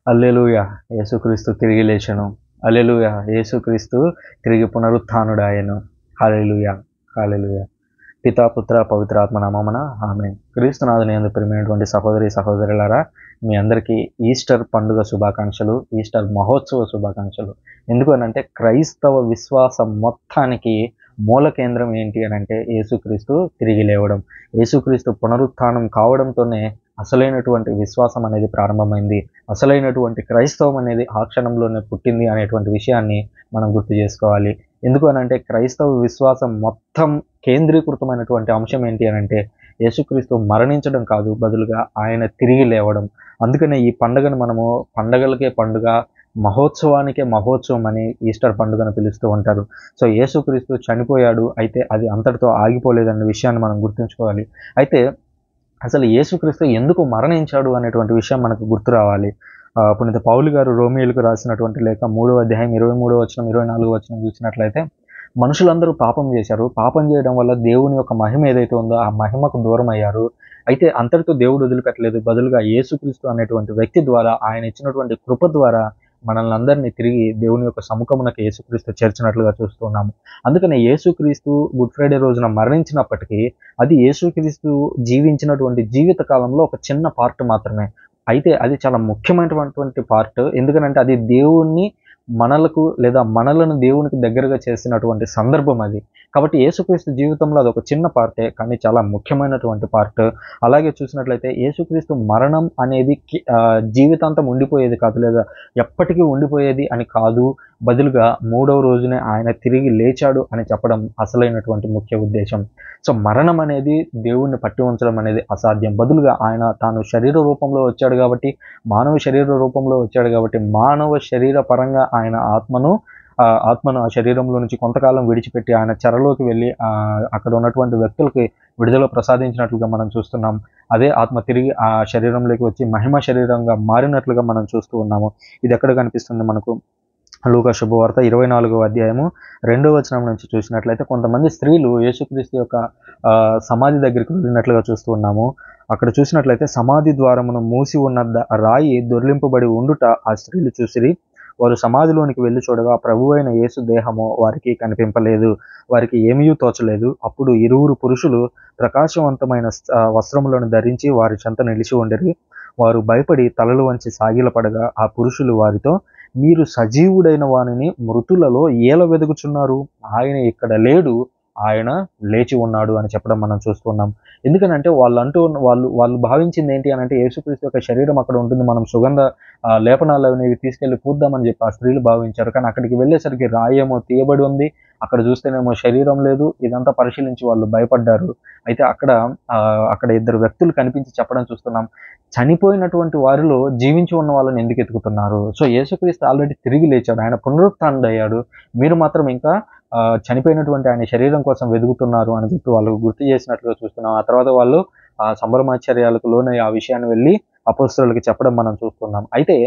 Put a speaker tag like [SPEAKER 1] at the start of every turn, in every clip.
[SPEAKER 1] hallelujah యేసుక్రీస్తు తిరిగి లేచెను hallelujah యేసుక్రీస్తు తిరిగి పునరుత్థానుడాయను హాలెలుయ హాలెలుయ పితాపుత్ర పవిత్రాత్మ నామమున ఆమె క్రీస్తునాథుని ఎందు ప్రియమైనటువంటి సహోదరి సహోదరులారా మీ అందరికీ ఈస్టర్ పండుగ శుభాకాంక్షలు ఈస్టర్ మహోత్సవ శుభాకాంక్షలు ఎందుకు అనంటే క్రైస్తవ విశ్వాసం మొత్తానికి మూల కేంద్రం ఏంటి అని అంటే యేసుక్రీస్తు తిరిగి లేవడం యేసుక్రీస్తు పునరుత్థానం కావడంతోనే అసలైనటువంటి విశ్వాసం అనేది ప్రారంభమైంది అసలైనటువంటి క్రైస్తవం అనేది ఆ క్షణంలోనే పుట్టింది అనేటువంటి విషయాన్ని మనం గుర్తు చేసుకోవాలి ఎందుకు అనంటే క్రైస్తవ విశ్వాసం మొత్తం కేంద్రీకృతమైనటువంటి అంశం ఏంటి అని అంటే యేసుక్రీస్తు మరణించడం కాదు బదులుగా ఆయన తిరిగి లేవడం అందుకనే ఈ పండుగను మనము పండగలకే పండుగ మహోత్సవానికే మహోత్సవం అని ఈస్టర్ పండుగను పిలుస్తూ ఉంటారు సో యేసుక్రీస్తు చనిపోయాడు అయితే అది అంతటితో ఆగిపోలేదన్న విషయాన్ని మనం గుర్తుంచుకోవాలి అయితే అసలు యేసుక్రీస్తు ఎందుకు మరణించాడు అనేటువంటి విషయం మనకు గుర్తు రావాలి ఆ, పునీత పౌలు గారు రోమియోలకు రాసినటువంటి లేఖ మూడో అధ్యాయం ఇరవై మూడో వచనం ఇరవై నాలుగో వచనం చూసినట్లయితే మనుషులందరూ పాపం చేశారు పాపం చేయడం వల్ల దేవుని యొక్క మహిమ ఏదైతే ఉందో ఆ మహిమకు దూరం అయ్యారు అయితే అంతటితో దేవుడు వదిలిపెట్టలేదు బదులుగా యేసుక్రీస్తు అనేటువంటి వ్యక్తి ద్వారా ఆయన ఇచ్చినటువంటి కృప ద్వారా మనల్ని అందరినీ తిరిగి దేవుని యొక్క సముఖమునకు యేసుక్రీస్తు చేర్చినట్లుగా చూస్తున్నాము అందుకనే యేసుక్రీస్తు గుడ్ ఫ్రైడే రోజున మరణించినప్పటికీ అది యేసుక్రీస్తు జీవించినటువంటి జీవిత కాలంలో ఒక చిన్న పార్ట్ మాత్రమే అయితే అది చాలా ముఖ్యమైనటువంటి పార్ట్ ఎందుకనంటే అది దేవుణ్ణి మనలకు లేదా మనలను దేవునికి దగ్గరగా చేసినటువంటి సందర్భం అది కాబట్టి యేసుక్రీస్తు జీవితంలో అది ఒక చిన్న పార్టే కానీ చాలా ముఖ్యమైనటువంటి పార్ట్ అలాగే చూసినట్లయితే యేసుక్రీస్తు మరణం అనేది కి- ఆ, జీవితాంతం ఉండిపోయేది కాదు లేదా ఎప్పటికీ ఉండిపోయేది అని కాదు బదులుగా మూడవ రోజునే ఆయన తిరిగి లేచాడు అని చెప్పడం అసలైనటువంటి ముఖ్య ఉద్దేశం సో మరణం అనేది దేవుణ్ణి పట్టి ఉంచడం అనేది అసాధ్యం బదులుగా ఆయన తాను శరీర రూపంలో వచ్చాడు కాబట్టి మానవ శరీర రూపంలో వచ్చాడు కాబట్టి మానవ శరీర పరంగా ఆయన ఆత్మను ఆ ఆత్మను ఆ శరీరంలో నుంచి కొంతకాలం విడిచిపెట్టి ఆయన చెరలోకి వెళ్ళి ఆ, అక్కడ ఉన్నటువంటి వ్యక్తులకి విడుదల ప్రసాదించినట్లుగా మనం చూస్తున్నాం అదే ఆత్మ తిరిగి ఆ శరీరంలోకి వచ్చి మహిమ శరీరంగా మారినట్లుగా మనం చూస్తూ ఉన్నాము ఇది ఎక్కడ కనిపిస్తుంది మనకు లూకా శుభవార్త ఇరవై నాలుగవ అధ్యాయము రెండో వచనం నుంచి చూసినట్లయితే కొంతమంది స్త్రీలు యేసుక్రీస్తు యొక్క ఆ, సమాధి దగ్గరికి వెళ్ళినట్లుగా చూస్తూ ఉన్నాము అక్కడ చూసినట్లయితే సమాధి ద్వారమును మూసి ఉన్న ద- రాయి దొర్లింపబడి ఉండుట ఆ స్త్రీలు చూసిరి వారు సమాధిలోనికి వెళ్ళి చూడగా ప్రభు అయిన యేసు దేహము వారికి కనిపింపలేదు వారికి ఏమీ తోచలేదు అప్పుడు ఇరువురు పురుషులు ప్రకాశవంతమైన ఆ, వస్త్రములను ధరించి వారి చెంత నిలిచి ఉండరి వారు భయపడి తలలు వంచి సాగిలపడగా ఆ పురుషులు వారితో మీరు సజీవుడైన వానిని మృతులలో ఏల వెదుగుచున్నారు ఆయన ఇక్కడ లేడు ఆయన లేచి ఉన్నాడు అని చెప్పడం మనం చూస్తున్నాం ఎందుకనంటే వాళ్ళు అంటూ ఉన్న- వాళ్ళు వాళ్ళు భావించింది ఏంటి అని అంటే యేసుక్రీస్తు యొక్క శరీరం అక్కడ ఉంటుంది మనం సుగంధ ఆ, లేపనాలు అనేవి తీసుకెళ్లి పూద్దామని చెప్పి ఆ స్త్రీలు భావించారు కానీ అక్కడికి వెళ్ళేసరికి రాయేమో తీయబడి ఉంది అక్కడ చూస్తేనేమో శరీరం లేదు ఇదంతా పరిశీలించి వాళ్ళు భయపడ్డారు అయితే అక్కడ ఆ, అక్కడ ఇద్దరు వ్యక్తులు కనిపించి చెప్పడం చూస్తున్నాం చనిపోయినటువంటి వారిలో జీవించి ఉన్న వాళ్ళని ఎందుకు ఎతుకుతున్నారు సో యేసుక్రీస్తు ఆల్రెడీ తిరిగి లేచాడు ఆయన పునరుత్థానుడయ్యాడు మీరు మాత్రం ఇంకా ఆ, చనిపోయినటువంటి ఆయన శరీరం కోసం వెతుకుతున్నారు అని చెప్పి వాళ్ళకు గుర్తు చేసినట్లుగా చూస్తున్నాం ఆ తర్వాత వాళ్ళు ఆ సంభ్రమాశ్చర్యాలకు లోనై ఆ విషయాన్ని వెళ్ళి అపోస్తులకు చెప్పడం మనం చూస్తున్నాం అయితే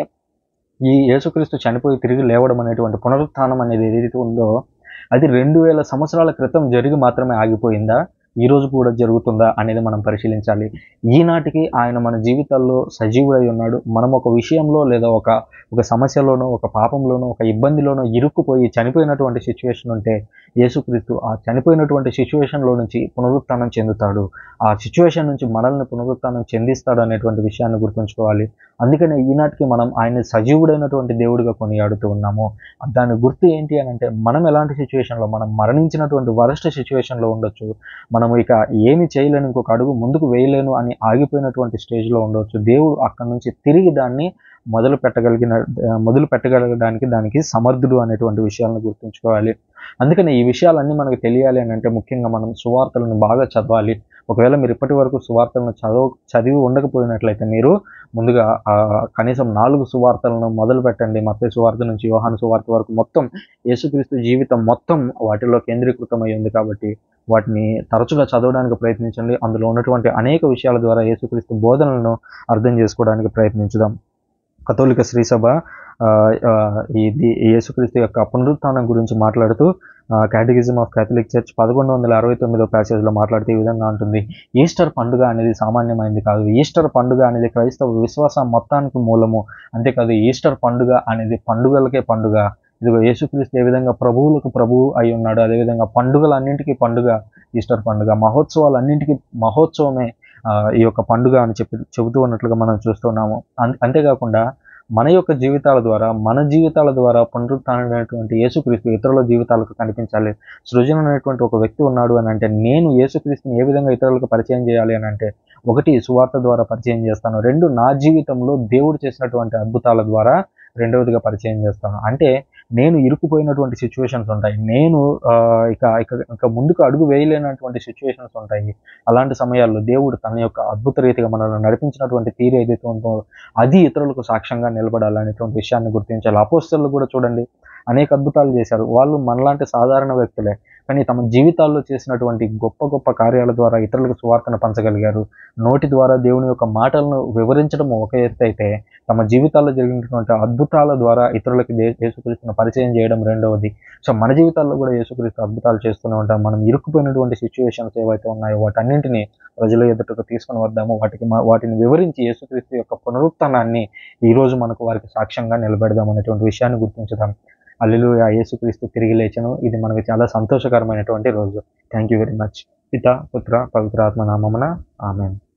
[SPEAKER 1] ఈ యేసుక్రీస్తు చనిపోయి తిరిగి లేవడం అనేటువంటి పునరుత్థానం అనేది ఏదైతే ఉందో అది రెండు వేల సంవత్సరాల క్రితం జరిగి మాత్రమే ఆగిపోయిందా ఈ రోజు కూడా జరుగుతుందా అనేది మనం పరిశీలించాలి ఈనాటికి ఆయన మన జీవితాల్లో సజీవుడై ఉన్నాడు మనం ఒక విషయంలో లేదా ఒక ఒక సమస్యలోనో ఒక పాపంలోనో ఒక ఇబ్బందిలోనో ఇరుక్కుపోయి చనిపోయినటువంటి సిచ్యువేషన్ ఉంటే యేసుక్రీస్తు ఆ చనిపోయినటువంటి సిచ్యువేషన్లో నుంచి పునరుత్థానం చెందుతాడు ఆ సిచ్యువేషన్ నుంచి మనల్ని పునరుత్థానం చెందిస్తాడు అనేటువంటి విషయాన్ని గుర్తుంచుకోవాలి అందుకనే ఈనాటికి మనం ఆయన సజీవుడైనటువంటి దేవుడిగా కొనియాడుతూ ఉన్నాము దాని గుర్తు ఏంటి అని అంటే మనం ఎలాంటి సిచ్యువేషన్లో మనం మరణించినటువంటి వరస్ట్ సిచ్యువేషన్లో ఉండొచ్చు మనం ఇక ఏమి చేయలేను ఇంకొక అడుగు ముందుకు వేయలేను అని ఆగిపోయినటువంటి స్టేజ్లో ఉండవచ్చు దేవుడు అక్కడి నుంచి తిరిగి దాన్ని మొదలు పెట్టగలిగిన ఆ, మొదలు పెట్టగలగడానికి దానికి సమర్థుడు అనేటువంటి విషయాలను గుర్తుంచుకోవాలి అందుకని ఈ విషయాలన్నీ మనకు తెలియాలి అని అంటే ముఖ్యంగా మనం సువార్తలను బాగా చదవాలి ఒకవేళ మీరు ఇప్పటి వరకు సువార్తలను చదవ చదివి ఉండకపోయినట్లయితే మీరు ముందుగా ఆ, కనీసం నాలుగు సువార్తలను మొదలు పెట్టండి మత్తే సువార్త నుంచి యోహాను సువార్త వరకు మొత్తం యేసుక్రీస్తు జీవితం మొత్తం వాటిలో కేంద్రీకృతమై ఉంది కాబట్టి వాటిని తరచుగా చదవడానికి ప్రయత్నించండి అందులో ఉన్నటువంటి అనేక విషయాల ద్వారా యేసుక్రీస్తు బోధనలను అర్థం చేసుకోవడానికి ప్రయత్నించుదాం కథోలిక శ్రీసభ ఆ, ఆ, ఇది యేసుక్రీస్తు యొక్క పునరుత్థానం గురించి మాట్లాడుతూ క్యాటగిజం ఆఫ్ క్యాథలిక్ చర్చ్ పదకొండు వందల అరవై తొమ్మిదో ప్యాసేజ్లో మాట్లాడుతూ ఈ విధంగా ఉంటుంది ఈస్టర్ పండుగ అనేది సామాన్యమైనది కాదు ఈస్టర్ పండుగ అనేది క్రైస్తవ విశ్వాసం మొత్తానికి మూలము అంతేకాదు ఈస్టర్ పండుగ అనేది పండుగలకే పండుగ ఇదిగో యేసుక్రీస్తు ఏ విధంగా ప్రభువులకు ప్రభువు అయి ఉన్నాడు అదేవిధంగా పండుగలన్నింటికీ పండుగ ఈస్టర్ పండుగ మహోత్సవాలన్నింటికీ మహోత్సవమే ఆ, ఈ యొక్క పండుగ అని చెప్పి చెబుతూ ఉన్నట్లుగా మనం చూస్తున్నాము అం- అంతేకాకుండా మన యొక్క జీవితాల ద్వారా మన జీవితాల ద్వారా పునరుత్థానమైనటువంటి యేసుక్రీస్తు ఇతరుల జీవితాలకు కనిపించాలి సృజన అనేటువంటి ఒక వ్యక్తి ఉన్నాడు అని అంటే నేను యేసుక్రీస్తుని ఏ విధంగా ఇతరులకు పరిచయం చేయాలి అని అంటే ఒకటి సువార్త ద్వారా పరిచయం చేస్తాను రెండు నా జీవితంలో దేవుడు చేసినటువంటి అద్భుతాల ద్వారా రెండవదిగా పరిచయం చేస్తాను అంటే నేను ఇరుక్కుపోయినటువంటి సిచ్యువేషన్స్ ఉంటాయి నేను ఆ, ఇక ఇక ఇక ముందుకు అడుగు వేయలేనటువంటి సిచ్యువేషన్స్ ఉంటాయి అలాంటి సమయాల్లో దేవుడు తన యొక్క అద్భుత రీతిగా మనల్ని నడిపించినటువంటి తీరు ఏదైతే ఉందో అది ఇతరులకు సాక్ష్యంగా నిలబడాలనేటువంటి విషయాన్ని గుర్తించాలి అపోస్తలు కూడా చూడండి అనేక అద్భుతాలు చేశారు వాళ్ళు మనలాంటి సాధారణ వ్యక్తులే కానీ తమ జీవితాల్లో చేసినటువంటి గొప్ప గొప్ప కార్యాల ద్వారా ఇతరులకు సువార్తను పంచగలిగారు నోటి ద్వారా దేవుని యొక్క మాటలను వివరించడం ఒక ఎత్తు అయితే తమ జీవితాల్లో జరిగినటువంటి అద్భుతాల ద్వారా ఇతరులకి దే- యేసుక్రీస్తును పరిచయం చేయడం రెండవది సో మన జీవితాల్లో కూడా యేసుక్రీస్తు అద్భుతాలు చేస్తూనే ఉంటాం మనం ఇరుక్కుపోయినటువంటి సిచ్యువేషన్స్ ఏవైతే ఉన్నాయో వాటన్నింటినీ ప్రజల ఎదుటకు తీసుకుని వద్దాము వాటికి మ- వాటిని వివరించి యేసుక్రీస్తు యొక్క పునరుత్థానాన్ని ఈ రోజు మనకు వారికి సాక్ష్యంగా నిలబెడదాం అనేటువంటి విషయాన్ని గుర్తించుదాం అల్లు యేసుక్రీస్తు తిరిగి లేచను ఇది మనకి చాలా సంతోషకరమైనటువంటి రోజు థ్యాంక్ యూ వెరీ మచ్ పిత పుత్ర పవిత్రాత్మ నామమున ఆమెన్